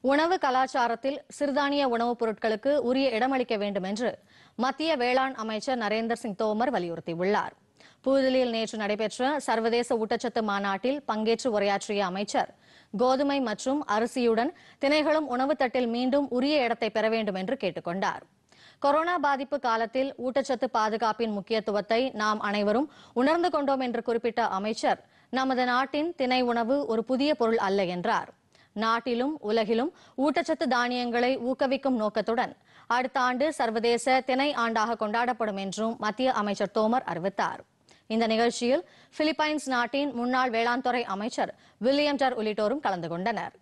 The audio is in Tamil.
உணவு கலாச்சாரத்தில் சிறுதானிய உணவுப் பொருட்களுக்கு உரிய இடமளிக்க வேண்டும் என்று மத்திய வேளாண் அமைச்சர் நரேந்தர் சிங் தோமர் வலியுறுத்தியுள்ளார் புதுதில்லியில் நேற்று நடைபெற்ற சர்வதேச ஊட்டச்சத்து மாநாட்டில் பங்கேற்று உரையாற்றிய அமைச்சர் கோதுமை மற்றும் அரிசியுடன் திணைகளும் உணவுத் தட்டில் மீண்டும் உரிய இடத்தை பெற வேண்டும் என்று கேட்டுக்கொண்டார் கொரோனா பாதிப்பு காலத்தில் ஊட்டச்சத்து பாதுகாப்பின் முக்கியத்துவத்தை நாம் அனைவரும் உணர்ந்து கொண்டோம் என்று குறிப்பிட்ட அமைச்சர் நமது நாட்டின் திணை உணவு ஒரு புதிய பொருள் அல்ல என்றார் நாட்டிலும் உலகிலும் ஊட்டச்சத்து தானியங்களை ஊக்குவிக்கும் நோக்கத்துடன் அடுத்த ஆண்டு சர்வதேச திணை ஆண்டாக கொண்டாடப்படும் என்றும் மத்திய அமைச்சர் தோமர் அறிவித்தார் இந்த நிகழ்ச்சியில் பிலிப்பைன்ஸ் நாட்டின் முன்னாள் வேளாண் துறை அமைச்சர் வில்லியம் டர் உள்ளிட்டோரும் கலந்து கொண்டனர்